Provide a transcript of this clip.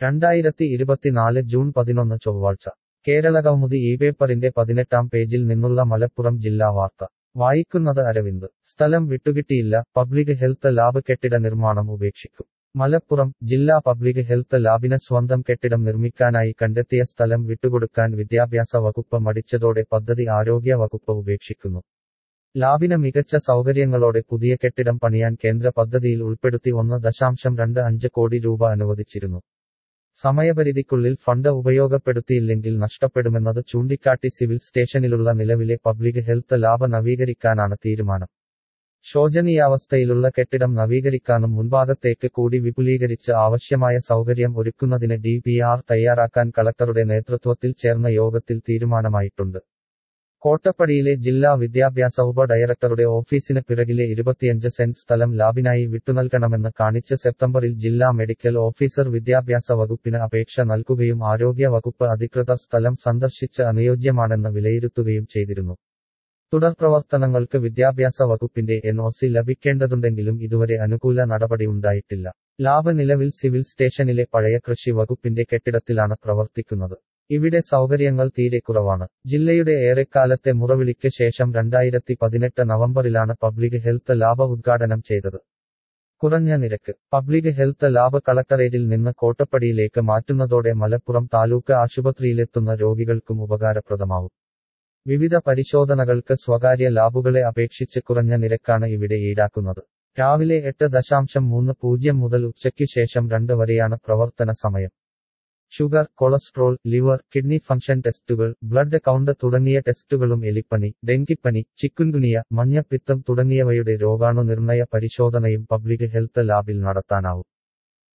രണ്ടായിരത്തി ഇരുപത്തിനാല് ജൂൺ പതിനൊന്ന് ചൊവ്വാഴ്ച കേരളകൗമുദി ഈ പേപ്പറിന്റെ പതിനെട്ടാം പേജിൽ നിന്നുള്ള മലപ്പുറം ജില്ലാ വാർത്ത വായിക്കുന്നത് അരവിന്ദ് സ്ഥലം വിട്ടുകിട്ടിയില്ല പബ്ലിക് ഹെൽത്ത് ലാബ് കെട്ടിട നിർമ്മാണം ഉപേക്ഷിക്കും മലപ്പുറം ജില്ലാ പബ്ലിക് ഹെൽത്ത് ലാബിന് സ്വന്തം കെട്ടിടം നിർമ്മിക്കാനായി കണ്ടെത്തിയ സ്ഥലം വിട്ടുകൊടുക്കാൻ വിദ്യാഭ്യാസ വകുപ്പ് മടിച്ചതോടെ പദ്ധതി ആരോഗ്യ വകുപ്പ് ഉപേക്ഷിക്കുന്നു ലാബിന് മികച്ച സൗകര്യങ്ങളോടെ പുതിയ കെട്ടിടം പണിയാൻ കേന്ദ്ര പദ്ധതിയിൽ ഉൾപ്പെടുത്തി ഒന്ന് ദശാംശം രണ്ട് അഞ്ച് കോടി രൂപ അനുവദിച്ചിരുന്നു സമയപരിധിക്കുള്ളിൽ ഫണ്ട് ഉപയോഗപ്പെടുത്തിയില്ലെങ്കിൽ നഷ്ടപ്പെടുമെന്നത് ചൂണ്ടിക്കാട്ടി സിവിൽ സ്റ്റേഷനിലുള്ള നിലവിലെ പബ്ലിക് ഹെൽത്ത് ലാബ് നവീകരിക്കാനാണ് തീരുമാനം ശോചനീയാവസ്ഥയിലുള്ള കെട്ടിടം നവീകരിക്കാനും മുൻഭാഗത്തേക്ക് കൂടി വിപുലീകരിച്ച് ആവശ്യമായ സൗകര്യം ഒരുക്കുന്നതിന് ഡി പി ആർ തയ്യാറാക്കാൻ കളക്ടറുടെ നേതൃത്വത്തിൽ ചേർന്ന യോഗത്തിൽ തീരുമാനമായിട്ടുണ്ട് കോട്ടപ്പടിയിലെ ജില്ലാ വിദ്യാഭ്യാസ ഉപ ഡയറക്ടറുടെ ഓഫീസിന് പിറകിലെ ഇരുപത്തിയഞ്ച് സെന്റ് സ്ഥലം ലാബിനായി വിട്ടുനൽകണമെന്ന് കാണിച്ച് സെപ്റ്റംബറിൽ ജില്ലാ മെഡിക്കൽ ഓഫീസർ വിദ്യാഭ്യാസ വകുപ്പിന് അപേക്ഷ നൽകുകയും ആരോഗ്യ വകുപ്പ് അധികൃതർ സ്ഥലം സന്ദർശിച്ച് അനുയോജ്യമാണെന്ന് വിലയിരുത്തുകയും ചെയ്തിരുന്നു തുടർ പ്രവർത്തനങ്ങൾക്ക് വിദ്യാഭ്യാസ വകുപ്പിന്റെ എൻ ഒ സി ലഭിക്കേണ്ടതുണ്ടെങ്കിലും ഇതുവരെ അനുകൂല നടപടിയുണ്ടായിട്ടില്ല ലാബ് നിലവിൽ സിവിൽ സ്റ്റേഷനിലെ പഴയ കൃഷി വകുപ്പിന്റെ കെട്ടിടത്തിലാണ് പ്രവർത്തിക്കുന്നത് ഇവിടെ സൗകര്യങ്ങൾ തീരെ കുറവാണ് ജില്ലയുടെ ഏറെക്കാലത്തെ മുറവിളിക്ക് ശേഷം രണ്ടായിരത്തി പതിനെട്ട് നവംബറിലാണ് പബ്ലിക് ഹെൽത്ത് ലാബ് ഉദ്ഘാടനം ചെയ്തത് കുറഞ്ഞ നിരക്ക് പബ്ലിക് ഹെൽത്ത് ലാബ് കളക്ടറേറ്റിൽ നിന്ന് കോട്ടപ്പടിയിലേക്ക് മാറ്റുന്നതോടെ മലപ്പുറം താലൂക്ക് ആശുപത്രിയിലെത്തുന്ന രോഗികൾക്കും ഉപകാരപ്രദമാവും വിവിധ പരിശോധനകൾക്ക് സ്വകാര്യ ലാബുകളെ അപേക്ഷിച്ച് കുറഞ്ഞ നിരക്കാണ് ഇവിടെ ഈടാക്കുന്നത് രാവിലെ എട്ട് ദശാംശം മൂന്ന് പൂജ്യം മുതൽ ഉച്ചയ്ക്ക് ശേഷം രണ്ട് വരെയാണ് പ്രവർത്തന സമയം sugar cholesterol liver kidney function ടെസ്റ്റുകൾ ബ്ലഡ് കൗണ്ട് തുടങ്ങിയ ടെസ്റ്റുകളും എലിപ്പനി ഡെങ്കിപ്പനി ചിക്കുൻകുനിയ മഞ്ഞപ്പിത്തം തുടങ്ങിയവയുടെ രോഗാണുനിർണയ പരിശോധനയും പബ്ലിക് ഹെൽത്ത് ലാബിൽ നടത്താനാവും